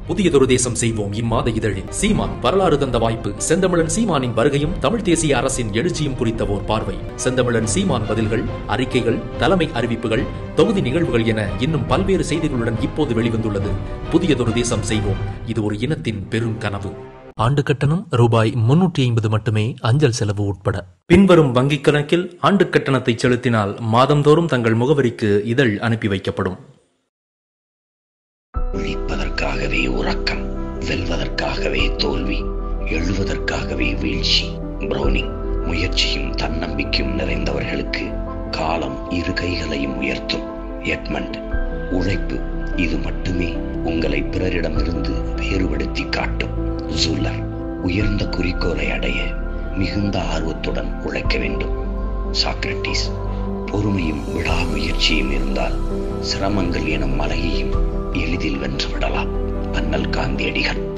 புதியதொரு தேசம் செய்வோம் இம்மாத இதழில் சீமான் வரலாறு தந்த வாய்ப்பு செந்தமிழன் சீமானின் வருகையும் தமிழ் தேசிய அரசின் எழுச்சியும் குறித்த ஓர் பார்வை செந்தமிழன் சீமான் பதில்கள் அறிக்கைகள் தலைமை அறிவிப்புகள் தொகுதி நிகழ்வுகள் என இன்னும் பல்வேறு செய்திகளுடன் இப்போது வெளிவந்துள்ளது புதியதொரு தேசம் செய்வோம் இது ஒரு இனத்தின் பெரும் கனவு ஆண்டு கட்டணம் ரூபாய் முன்னூற்றி ஐம்பது மட்டுமே அஞ்சல் செலவு உட்பட பின்வரும் வங்கிக் கணக்கில் ஆண்டு கட்டணத்தை செலுத்தினால் மாதந்தோறும் தங்கள் முகவரிக்கு இதழ் அனுப்பி வைக்கப்படும் விழிப்பதற்காகவே உறக்கம் வெல்வதற்காகவே தோல்வி எழுவதற்காகவே வீழ்ச்சி பிரௌனிங் முயற்சியும் தன்னம்பிக்கையும் நிறைந்தவர்களுக்கு காலம் இரு கைகளையும் உயர்த்தும் எட்மண்ட் உழைப்பு இது மட்டுமே உங்களை பிறரிடமிருந்து வேறுபடுத்தி காட்டும் ஜூலர் உயர்ந்த குறிக்கோளை அடைய மிகுந்த ஆர்வத்துடன் உழைக்க வேண்டும் சாக்ரட்டிஸ் பொறுமையும் விடாமுயற்சியும் இருந்தால் சிரமங்கள் எனும் மலையையும் எளிதில் வென்று விடலாம் அண்ணல் காந்தியடிகள்